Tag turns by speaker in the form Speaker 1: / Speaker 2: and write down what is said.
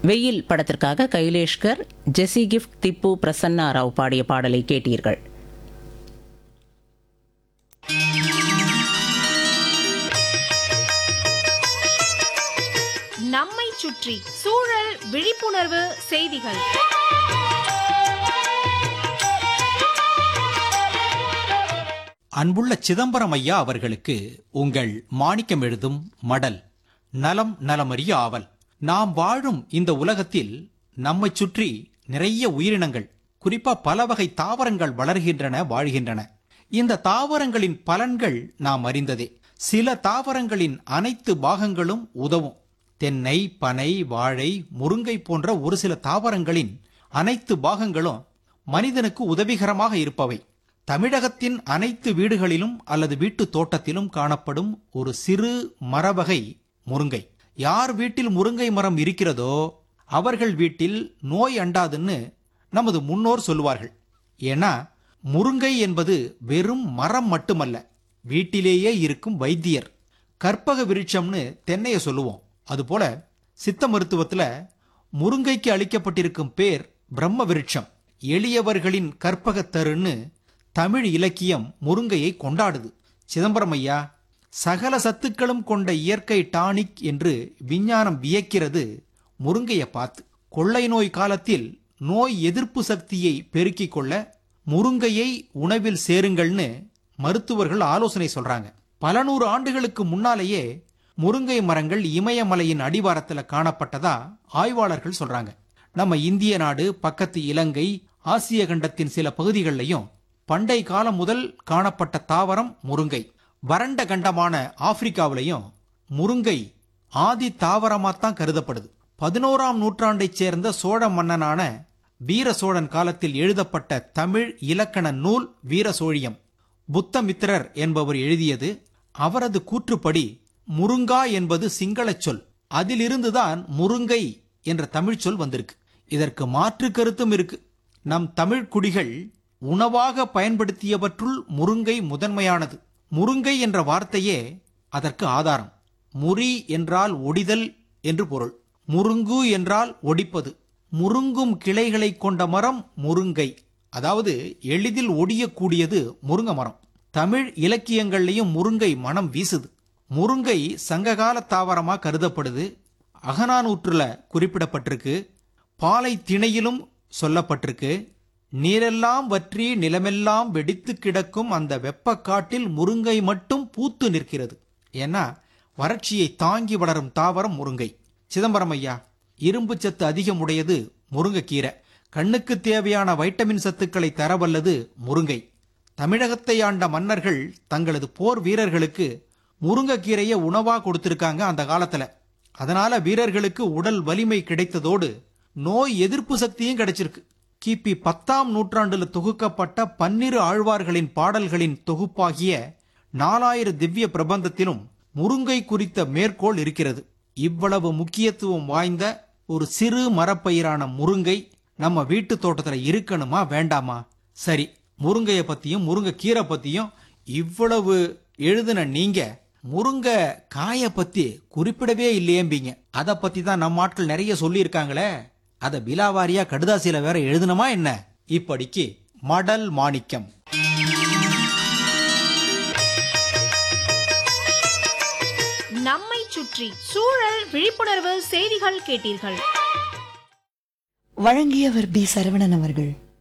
Speaker 1: வெயில் படத்திற்காக கைலேஷ்கர் ஜெசி கிஃப்ட் திப்பு பிரசன்னா ராவ் பாடிய பாடலை கேட்டீர்கள்
Speaker 2: நம்மை சுற்றி சூழல் விழிப்புணர்வு செய்திகள்
Speaker 3: அன்புள்ள சிதம்பரம் ஐயா அவர்களுக்கு உங்கள் மாணிக்கம் எழுதும் மடல் நலம் நலமறிய ஆவல் நாம் வாழும் இந்த உலகத்தில் நம்மைச் சுற்றி நிறைய உயிரினங்கள் குறிப்பா பல வகை தாவரங்கள் வளர்கின்றன வாழ்கின்றன இந்த தாவரங்களின் பலன்கள் நாம் அறிந்ததே சில தாவரங்களின் அனைத்து பாகங்களும் உதவும் தென்னை பனை வாழை முருங்கை போன்ற ஒரு சில தாவரங்களின் அனைத்து பாகங்களும் மனிதனுக்கு உதவிகரமாக இருப்பவை தமிழகத்தின் அனைத்து வீடுகளிலும் அல்லது வீட்டு தோட்டத்திலும் காணப்படும் ஒரு சிறு மரவகை முருங்கை யார் வீட்டில் முருங்கை மரம் இருக்கிறதோ அவர்கள் வீட்டில் நோய் அண்டாதுன்னு நமது முன்னோர் சொல்லுவார்கள் ஏன்னா முருங்கை என்பது வெறும் மரம் மட்டுமல்ல வீட்டிலேயே இருக்கும் வைத்தியர் கற்பக விருட்சம்னு தென்னைய சொல்லுவோம் அதுபோல சித்த மருத்துவத்துல முருங்கைக்கு அளிக்கப்பட்டிருக்கும் பேர் பிரம்ம விருட்சம் எளியவர்களின் கற்பகத்தருன்னு தமிழ் இலக்கியம் முருங்கையை கொண்டாடுது சிதம்பரம் ஐயா சகல சத்துக்களும் கொண்ட இயற்கை டானிக் என்று விஞ்ஞானம் வியக்கிறது முருங்கையை பார்த்து கொள்ளை நோய் காலத்தில் நோய் எதிர்ப்பு சக்தியை பெருக்கிக் கொள்ள முருங்கையை உணவில் சேருங்கள்னு மருத்துவர்கள் ஆலோசனை சொல்றாங்க பல நூறு ஆண்டுகளுக்கு முன்னாலேயே முருங்கை மரங்கள் இமயமலையின் அடிவாரத்துல காணப்பட்டதா ஆய்வாளர்கள் சொல்றாங்க நம்ம இந்திய நாடு பக்கத்து இலங்கை ஆசிய கண்டத்தின் சில பகுதிகளிலையும் பண்டை காலம் முதல் காணப்பட்ட தாவரம் முருங்கை வறண்ட கண்டமான ஆப்பிரிக்காவிலையும் முருங்கை ஆதி தாவரமாத்தான் கருதப்படுது பதினோராம் நூற்றாண்டைச் சேர்ந்த சோழ மன்னனான வீர சோழன் காலத்தில் எழுதப்பட்ட தமிழ் இலக்கண நூல் வீர சோழியம் புத்தமித்திரர் என்பவர் எழுதியது அவரது கூற்றுப்படி முருங்கா என்பது சிங்களச் சொல் அதிலிருந்துதான் முருங்கை என்ற தமிழ்ச் சொல் வந்திருக்கு இதற்கு மாற்று கருத்தும் இருக்கு நம் தமிழ் குடிகள் உணவாக பயன்படுத்தியவற்றுள் முருங்கை முதன்மையானது முருங்கை என்ற வார்த்தையே அதற்கு ஆதாரம் முறி என்றால் ஒடிதல் என்று பொருள் முருங்கு என்றால் ஒடிப்பது முருங்கும் கிளைகளை கொண்ட மரம் முருங்கை அதாவது எளிதில் ஒடியக்கூடியது முருங்க மரம் தமிழ் இலக்கியங்கள்லயும் முருங்கை மனம் வீசுது முருங்கை சங்ககால தாவரமா கருதப்படுது அகநானூற்றுல குறிப்பிடப்பட்டிருக்கு பாலை திணையிலும் சொல்லப்பட்டிருக்கு நீரெல்லாம் வற்றி நிலமெல்லாம் வெடித்து கிடக்கும் அந்த வெப்பக்காட்டில் முருங்கை மட்டும் பூத்து நிற்கிறது ஏன்னா வறட்சியை தாங்கி வளரும் தாவரம் முருங்கை சிதம்பரம் ஐயா இரும்பு சத்து அதிகம் உடையது முருங்கைக்கீரை கண்ணுக்கு தேவையான வைட்டமின் சத்துக்களை தரவல்லது முருங்கை தமிழகத்தை ஆண்ட மன்னர்கள் தங்களது போர் வீரர்களுக்கு முருங்கைக்கீரையை உணவா கொடுத்திருக்காங்க அந்த காலத்துல அதனால வீரர்களுக்கு உடல் வலிமை கிடைத்ததோடு நோய் எதிர்ப்பு சக்தியும் கிடைச்சிருக்கு கிபி பத்தாம் நூற்றாண்டுல தொகுக்கப்பட்ட பன்னிரு ஆழ்வார்களின் பாடல்களின் தொகுப்பாகிய நாலாயிர திவ்ய பிரபந்தத்திலும் முருங்கை குறித்த மேற்கோள் இருக்கிறது இவ்வளவு முக்கியத்துவம் வாய்ந்த ஒரு சிறு மரப்பயிரான முருங்கை நம்ம வீட்டு தோட்டத்துல இருக்கணுமா வேண்டாமா சரி முருங்கைய பத்தியும் முருங்கை கீரை பத்தியும் இவ்வளவு எழுதின நீங்க முருங்கை காய பத்தி குறிப்பிடவே இல்லையேம்பீங்க அத பத்தி தான் நம்ம ஆட்கள் நிறைய சொல்லியிருக்காங்களே அத விலாவாரியா கடுதாசியில வேற எழுதணுமா என்ன இப்படிக்கு மடல் மாணிக்கம்
Speaker 2: நம்மை சுற்றி சூழல் விழிப்புணர்வு செய்திகள் கேட்டீர்கள்
Speaker 4: வழங்கியவர் பி சரவணன் அவர்கள்